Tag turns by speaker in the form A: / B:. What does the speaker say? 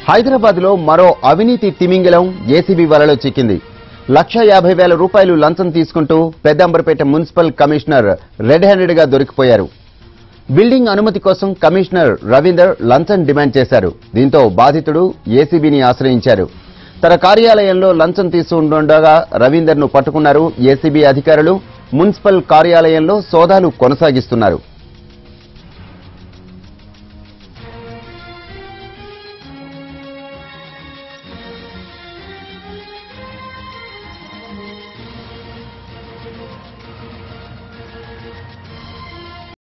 A: హైదరాబాద్ లో మరో అవినీతి తిమింగలం ఏసీబీ వలలో చిక్కింది లక్ష యాభై వేల రూపాయలు లంచం తీసుకుంటూ Peddamberpet municipal commissioner red handed గా దొరికిపోయారు బిల్డింగ్ అనుమతి కోసం కమిషనర్ రవీందర్ లంచం డిమాండ్ చేశారు దీంతో బాధితుడు ఏసీబీని ఆశ్రయించారు తన కార్యాలయంలో లంచం తీసుకుంటుండగా రవీందర్ ను పట్టుకున్నారు ఏసీబీ అధికారులు మున్సిపల్ కార్యాలయంలో సోదాలు కొనసాగిస్తున్నారు